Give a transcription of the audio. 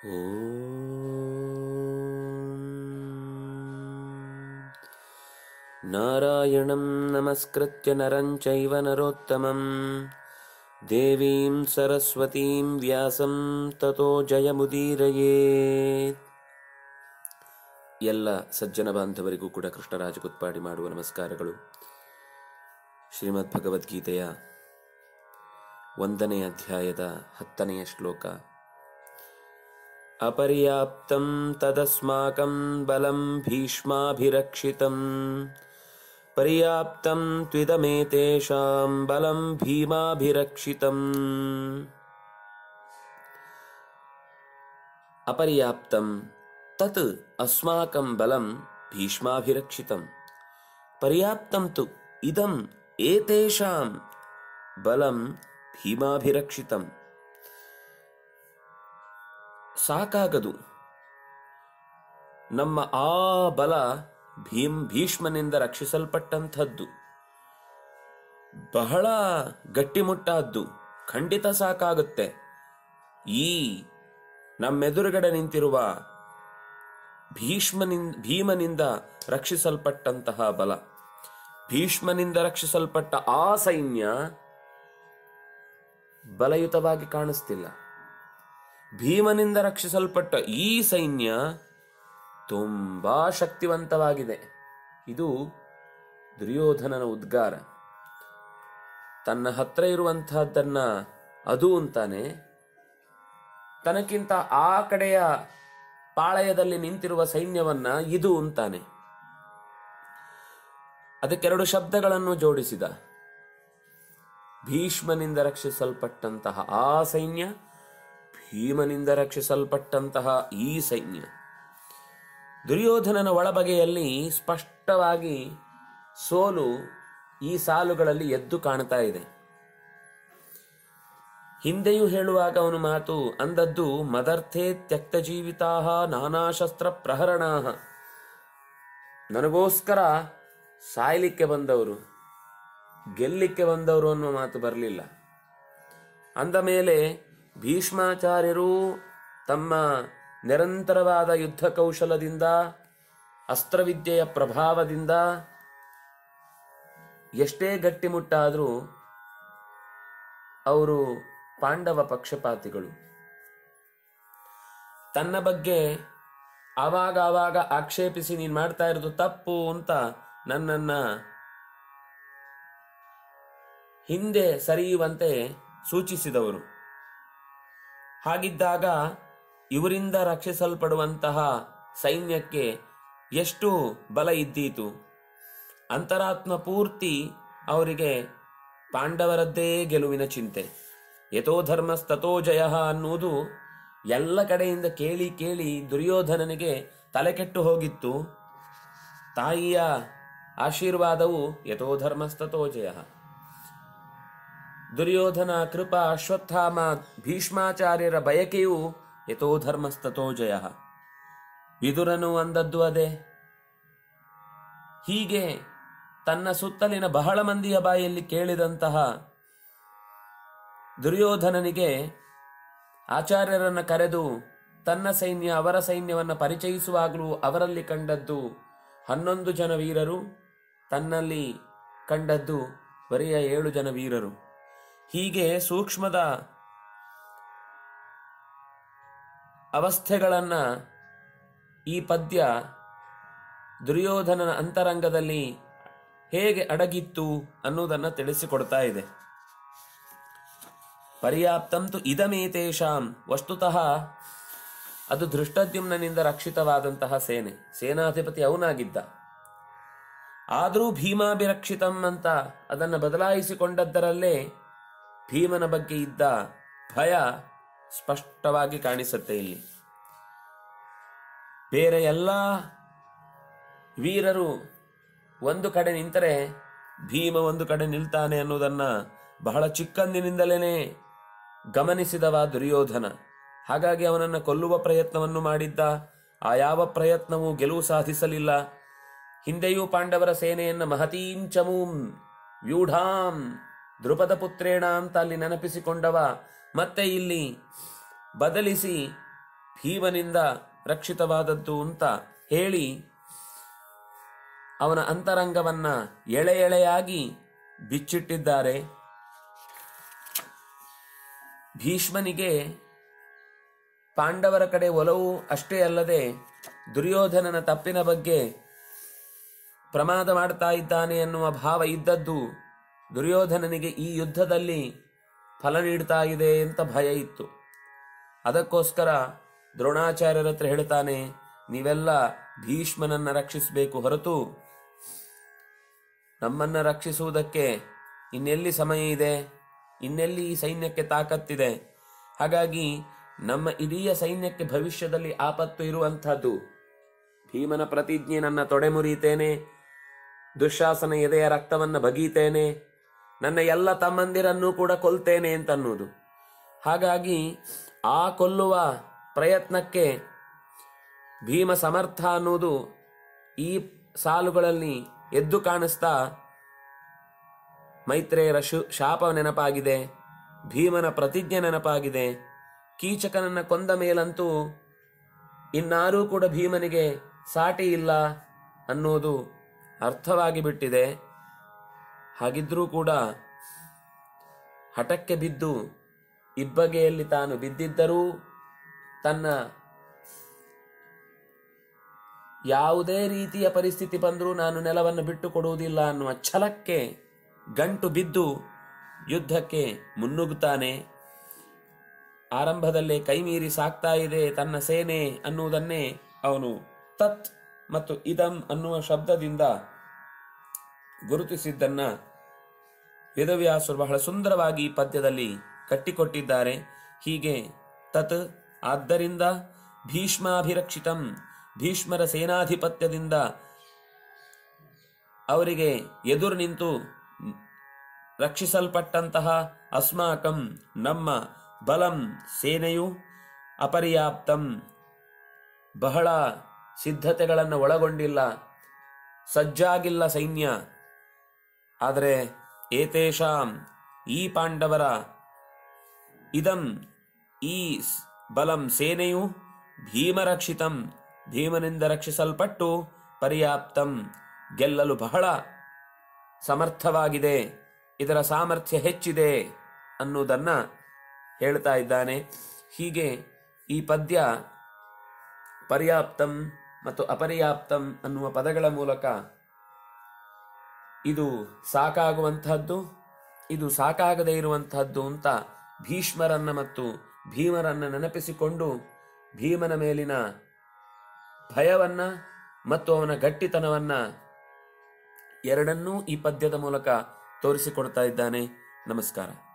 ॐ नारायणं नमस्कृत्य नरं चैव नरोत्तमं देवीं सरस्वतीं व्यासं ततो ಜಯಮುದೀರಯೇತ್ ಎಲ್ಲ ಸಜ್ಜನ ಬಾಂಧವರಿಗೂ ಕೂಡ ಕೃಷ್ಣರಾಜ ಕುತ್ಪಾಡಿ ಮಾಡುವ ನಮಸ್ಕಾರಗಳು ಶ್ರೀಮದ್ ಭಗವದ್ಗೀತೆಯ ಒಂದನೇ ಅಧ್ಯಾಯದ ಹತ್ತನೆಯ ಶ್ಲೋಕ ಅಪರ್ಯಾಪ್ತಂ ತದಸ್ಮಾಕಂ ಬಲಂ ಭೀಷ್ಮಾಭಿರಕ್ಷಿತಂ ಪರ್ಯಾಪ್ತಂ ತ್ವಿದಮೇತೇಷಾಂ ಬಲಂ ಭೀಮಾಭಿರಕ್ಷಿತಂ ಅಪರ್ಯಾಪ್ತಂ ತತ್ ಅಸ್ಮಾಕಂ ಬಲಂ ಭೀಷ್ಮಾಭಿರಕ್ಷಿತಂ ಪರ್ಯಾಪ್ತಂ ತು ಇದಂ ಏತೇಷಾಂ ಬಲಂ ಭೀಮಾಭಿರಕ್ಷಿತಂ ಸಾಕಾಗದು ನಮ್ಮ ಆ ಬಲ ಭೀಮ್ ಭೀಷ್ಮನಿಂದ ರಕ್ಷಿಸಲ್ಪಟ್ಟಂಥದ್ದು ಬಹಳ ಗಟ್ಟಿಮುಟ್ಟಾದ್ದು ಖಂಡಿತ ಸಾಕಾಗುತ್ತೆ ಈ ನಮ್ಮೆದುರುಗಡೆ ನಿಂತಿರುವ ಭೀಷ್ಮನಿಂದ ಭೀಮನಿಂದ ರಕ್ಷಿಸಲ್ಪಟ್ಟಂತಹ ಬಲ ಭೀಷ್ಮನಿಂದ ರಕ್ಷಿಸಲ್ಪಟ್ಟ ಆ ಸೈನ್ಯ ಬಲಯುತವಾಗಿ ಕಾಣಿಸ್ತಿಲ್ಲ ಭೀಮನಿಂದ ರಕ್ಷಿಸಲ್ಪಟ್ಟ ಈ ಸೈನ್ಯ ತುಂಬಾ ಶಕ್ತಿವಂತವಾಗಿದೆ ಇದು ದುರ್ಯೋಧನನ ಉದ್ಗಾರ ತನ್ನ ಹತ್ರ ಇರುವಂತಹದ್ದನ್ನ ಅದು ಅಂತಾನೆ ತನಕ್ಕಿಂತ ಆ ಕಡೆಯ ಪಾಳಯದಲ್ಲಿ ನಿಂತಿರುವ ಸೈನ್ಯವನ್ನ ಇದು ಅಂತಾನೆ ಅದಕ್ಕೆರಡು ಶಬ್ದಗಳನ್ನು ಜೋಡಿಸಿದ ಭೀಷ್ಮನಿಂದ ರಕ್ಷಿಸಲ್ಪಟ್ಟಂತಹ ಆ ಸೈನ್ಯ ಭೀಮನಿಂದ ರಕ್ಷಿಸಲ್ಪಟ್ಟಂತಹ ಈ ಸೈನ್ಯ ದುರ್ಯೋಧನನ ಒಳಬಗೆಯಲ್ಲಿ ಸ್ಪಷ್ಟವಾಗಿ ಸೋಲು ಈ ಸಾಲುಗಳಲ್ಲಿ ಎದ್ದು ಕಾಣ್ತಾ ಇದೆ ಹಿಂದೆಯೂ ಹೇಳುವಾಗ ಅವನು ಮಾತು ಅಂದದ್ದು ಮದರ್ಥೇ ತ್ಯಕ್ತ ಜೀವಿತಾ ನಾನಾ ಶಸ್ತ್ರ ಪ್ರಹರಣಾ ನನಗೋಸ್ಕರ ಸಾಯ್ಲಿಕ್ಕೆ ಬಂದವರು ಗೆಲ್ಲಿಕ್ಕೆ ಬಂದವರು ಅನ್ನುವ ಮಾತು ಬರಲಿಲ್ಲ ಅಂದ ಮೇಲೆ ಭೀಷ್ಮಾಚಾರ್ಯರು ತಮ್ಮ ನಿರಂತರವಾದ ಯುದ್ಧ ಕೌಶಲದಿಂದ ಅಸ್ತ್ರವಿದ್ಯೆಯ ಪ್ರಭಾವದಿಂದ ಎಷ್ಟೇ ಗಟ್ಟಿಮುಟ್ಟಾದರೂ ಅವರು ಪಾಂಡವ ಪಕ್ಷಪಾತಿಗಳು ತನ್ನ ಬಗ್ಗೆ ಆವಾಗ ಆವಾಗ ಆಕ್ಷೇಪಿಸಿ ನೀನು ಮಾಡ್ತಾ ಇರೋದು ತಪ್ಪು ಅಂತ ನನ್ನನ್ನ ಹಿಂದೆ ಸರಿಯುವಂತೆ ಸೂಚಿಸಿದವರು ಹಾಗಿದ್ದಾಗ ಇವರಿಂದ ರಕ್ಷಿಸಲ್ಪಡುವಂತಹ ಸೈನ್ಯಕ್ಕೆ ಎಷ್ಟು ಬಲ ಇದ್ದೀತು ಅಂತರಾತ್ಮ ಪೂರ್ತಿ ಅವರಿಗೆ ಪಾಂಡವರದ್ದೇ ಗೆಲುವಿನ ಚಿಂತೆ ಯಥೋ ಧರ್ಮಸ್ತಥೋ ಜಯ ಅನ್ನುವುದು ಎಲ್ಲ ಕಡೆಯಿಂದ ಕೇಳಿ ಕೇಳಿ ದುರ್ಯೋಧನನಿಗೆ ತಲೆಕೆಟ್ಟು ಹೋಗಿತ್ತು ತಾಯಿಯ ಆಶೀರ್ವಾದವು ಯಥೋ ಧರ್ಮಸ್ತಥೋ ಜಯ ದುರ್ಯೋಧನ ಕೃಪಾ ಅಶ್ವತ್ಥಾಮ ಭೀಷ್ಮಾಚಾರ್ಯರ ಬಯಕೆಯು ಯಥೋ ಧರ್ಮಸ್ತಥೋ ಜಯ ವಿದುರನು ಅಂದದ್ದು ಅದೇ ಹೀಗೆ ತನ್ನ ಸುತ್ತಲಿನ ಬಹಳ ಮಂದಿಯ ಬಾಯಲ್ಲಿ ಕೇಳಿದಂತಹ ದುರ್ಯೋಧನನಿಗೆ ಆಚಾರ್ಯರನ್ನು ಕರೆದು ತನ್ನ ಸೈನ್ಯ ಅವರ ಸೈನ್ಯವನ್ನು ಪರಿಚಯಿಸುವಾಗಲೂ ಅವರಲ್ಲಿ ಕಂಡದ್ದು ಹನ್ನೊಂದು ಜನ ವೀರರು ತನ್ನಲ್ಲಿ ಕಂಡದ್ದು ಬರೆಯ ಏಳು ಜನ ವೀರರು ಹೀಗೆ ಸೂಕ್ಷ್ಮದ ಅವಸ್ಥೆಗಳನ್ನ ಈ ಪದ್ಯ ದುರ್ಯೋಧನನ ಅಂತರಂಗದಲ್ಲಿ ಹೇಗೆ ಅಡಗಿತ್ತು ಅನ್ನುವುದನ್ನು ತಿಳಿಸಿಕೊಡ್ತಾ ಇದೆ ಪರ್ಯಾಪ್ತಂತು ಇದಮೇತೇಷಾಂ ವಸ್ತುತಃ ಅದು ದೃಷ್ಟದ್ಯುಮ್ನಿಂದ ರಕ್ಷಿತವಾದಂತಹ ಸೇನೆ ಸೇನಾಧಿಪತಿ ಅವನಾಗಿದ್ದ ಆದರೂ ಭೀಮಾಭಿರಕ್ಷಿತಂ ಅಂತ ಅದನ್ನು ಬದಲಾಯಿಸಿಕೊಂಡದ್ದರಲ್ಲೇ ಭೀಮನ ಬಗ್ಗೆ ಇದ್ದ ಭಯ ಸ್ಪಷ್ಟವಾಗಿ ಕಾಣಿಸುತ್ತೆ ಇಲ್ಲಿ ಬೇರೆ ಎಲ್ಲ ವೀರರು ಒಂದು ಕಡೆ ನಿಂತರೆ ಭೀಮ ಒಂದು ಕಡೆ ನಿಲ್ತಾನೆ ಅನ್ನೋದನ್ನ ಬಹಳ ಚಿಕ್ಕಂದಿನಿಂದಲೇ ಗಮನಿಸಿದವ ದುರ್ಯೋಧನ ಹಾಗಾಗಿ ಅವನನ್ನು ಕೊಲ್ಲುವ ಪ್ರಯತ್ನವನ್ನು ಮಾಡಿದ್ದ ಆ ಯಾವ ಪ್ರಯತ್ನವೂ ಗೆಲುವು ಸಾಧಿಸಲಿಲ್ಲ ಹಿಂದೆಯೂ ಪಾಂಡವರ ಸೇನೆಯನ್ನು ಮಹತೀಂ ಚಮೂಂ ವ್ಯೂಢಾಂ ದ್ರುಪದ ಪುತ್ರೇಣ ಅಂತ ಅಲ್ಲಿ ನೆನಪಿಸಿಕೊಂಡವ ಮತ್ತೆ ಇಲ್ಲಿ ಬದಲಿಸಿ ಭೀಮನಿಂದ ರಕ್ಷಿತವಾದದ್ದು ಅಂತ ಹೇಳಿ ಅವನ ಅಂತರಂಗವನ್ನ ಎಳೆ ಎಳೆಯಾಗಿ ಬಿಚ್ಚಿಟ್ಟಿದ್ದಾರೆ ಭೀಷ್ಮನಿಗೆ ಪಾಂಡವರ ಕಡೆ ಒಲವು ಅಷ್ಟೇ ಅಲ್ಲದೆ ದುರ್ಯೋಧನನ ತಪ್ಪಿನ ಬಗ್ಗೆ ಪ್ರಮಾದ ಮಾಡ್ತಾ ಇದ್ದಾನೆ ಎನ್ನುವ ಭಾವ ಇದ್ದದ್ದು ದುರ್ಯೋಧನನಿಗೆ ಈ ಯುದ್ಧದಲ್ಲಿ ಫಲ ನೀಡ್ತಾ ಇದೆ ಅಂತ ಭಯ ಇತ್ತು ಅದಕ್ಕೋಸ್ಕರ ದ್ರೋಣಾಚಾರ್ಯರ ಹತ್ರ ಹೇಳ್ತಾನೆ ನೀವೆಲ್ಲ ಭೀಷ್ಮನನ್ನ ರಕ್ಷಿಸಬೇಕು ಹೊರತು ನಮ್ಮನ್ನ ರಕ್ಷಿಸುವುದಕ್ಕೆ ಇನ್ನೆಲ್ಲಿ ಸಮಯ ಇದೆ ಇನ್ನೆಲ್ಲಿ ಈ ಸೈನ್ಯಕ್ಕೆ ತಾಕತ್ತಿದೆ ಹಾಗಾಗಿ ನಮ್ಮ ಇಡೀ ಸೈನ್ಯಕ್ಕೆ ಭವಿಷ್ಯದಲ್ಲಿ ಆಪತ್ತು ಇರುವಂತಹದ್ದು ಭೀಮನ ಪ್ರತಿಜ್ಞೆ ನನ್ನ ತೊಡೆ ಮುರಿತೇನೆ ದುಶ್ಯಾಸನ ಎದೆಯ ರಕ್ತವನ್ನು ಬಗೀತೇನೆ ನನ್ನ ಎಲ್ಲ ತಮ್ಮಂದಿರನ್ನೂ ಕೂಡ ಕೊಲ್ತೇನೆ ಅಂತ ಅನ್ನೋದು ಹಾಗಾಗಿ ಆ ಕೊಲ್ಲುವ ಪ್ರಯತ್ನಕ್ಕೆ ಭೀಮ ಸಮರ್ಥ ಅನ್ನೋದು ಈ ಸಾಲುಗಳಲ್ಲಿ ಎದ್ದು ಕಾಣಿಸ್ತಾ ಮೈತ್ರೇಯರ ಶು ಶಾಪ ನೆನಪಾಗಿದೆ ಭೀಮನ ಪ್ರತಿಜ್ಞೆ ನೆನಪಾಗಿದೆ ಕೀಚಕನನ್ನ ಕೊಂದ ಮೇಲಂತೂ ಇನ್ನಾರೂ ಕೂಡ ಭೀಮನಿಗೆ ಸಾಟಿ ಇಲ್ಲ ಅನ್ನೋದು ಅರ್ಥವಾಗಿ ಬಿಟ್ಟಿದೆ ಹಾಗಿದ್ರೂ ಕೂಡ ಹಠಕ್ಕೆ ಬಿದ್ದು ಇಬ್ಬಗೆಯಲ್ಲಿ ತಾನು ಬಿದ್ದಿದ್ದರೂ ತನ್ನ ಯಾವುದೇ ರೀತಿಯ ಪರಿಸ್ಥಿತಿ ಬಂದರೂ ನಾನು ನೆಲವನ್ನು ಬಿಟ್ಟು ಕೊಡುವುದಿಲ್ಲ ಅನ್ನುವ ಛಲಕ್ಕೆ ಗಂಟು ಬಿದ್ದು ಯುದ್ಧಕ್ಕೆ ಮುನ್ನುಗ್ಗುತ್ತಾನೆ ಆರಂಭದಲ್ಲೇ ಕೈಮೀರಿ ಸಾಕ್ತಾ ಇದೆ ತನ್ನ ಸೇನೆ ಅನ್ನುವುದನ್ನೇ ಅವನು ತತ್ ಮತ್ತು ಇದಂ ಅನ್ನುವ ಶಬ್ದದಿಂದ ಗುರುತಿಸಿದ್ದನ್ನ ವೇದವ್ಯಾಸರು ಬಹಳ ಸುಂದರವಾಗಿ ಈ ಪದ್ಯದಲ್ಲಿ ಕಟ್ಟಿಕೊಟ್ಟಿದ್ದಾರೆ ಹೀಗೆ ತತ್ ಆದ್ದರಿಂದ ಭೀಷ್ಮಾಭಿರಕ್ಷಿತಂ ಭೀಷ್ಮರ ಸೇನಾಧಿಪತ್ಯದಿಂದ ಅವರಿಗೆ ಎದುರು ನಿಂತು ರಕ್ಷಿಸಲ್ಪಟ್ಟಂತಹ ಅಸ್ಮಾಕಂ ನಮ್ಮ ಬಲಂ ಸೇನೆಯು ಅಪರ್ಯಾಪ್ತಂ ಬಹಳ ಸಿದ್ಧತೆಗಳನ್ನು ಒಳಗೊಂಡಿಲ್ಲ ಸಜ್ಜಾಗಿಲ್ಲ ಸೈನ್ಯ ಆದರೆ ಏತೇಷಾಂ ಈ ಪಾಂಡವರ ಇದಂ ಈ ಸ್- ಬಲಂ ಸೇನೆಯು ಭೀಮರಕ್ಷಿತಂ ಭೀಮನಿಂದ ರಕ್ಷಿಸಲ್ಪಟ್ಟು ಪರ್ಯಾಪ್ತಂ ಗೆಲ್ಲಲು ಬಹಳ ಸಮರ್ಥವಾಗಿದೆ ಇದರ ಸಾಮರ್ಥ್ಯ ಹೆಚ್ಚಿದೆ ಅನ್ನುವುದನ್ನ ಹೇಳ್ತಾ ಇದ್ದಾನೆ ಹೀಗೆ ಈ ಪದ್ಯ ಪರ್ಯಾಪ್ತಂ ಮತ್ತು ಅಪರ್ಯಾಪ್ತಂ ಅನ್ನುವ ಪದಗಳ ಮೂಲಕ ಇದು ಸಾಕಾಗುವಂತಹದ್ದು ಇದು ಸಾಕಾಗದೇ ಇರುವಂತಹದ್ದು ಅಂತ ಭೀಷ್ಮರನ್ನ ಮತ್ತು ಭೀಮರನ್ನ ನೆನಪಿಸಿಕೊಂಡು ಭೀಮನ ಮೇಲಿನ ಭಯವನ್ನ ಮತ್ತು ಅವನ ಗಟ್ಟಿತನವನ್ನ ಎರಡನ್ನೂ ಈ ಪದ್ಯದ ಮೂಲಕ ತೋರಿಸಿಕೊಡ್ತಾ ಇದ್ದಾನೆ ನಮಸ್ಕಾರ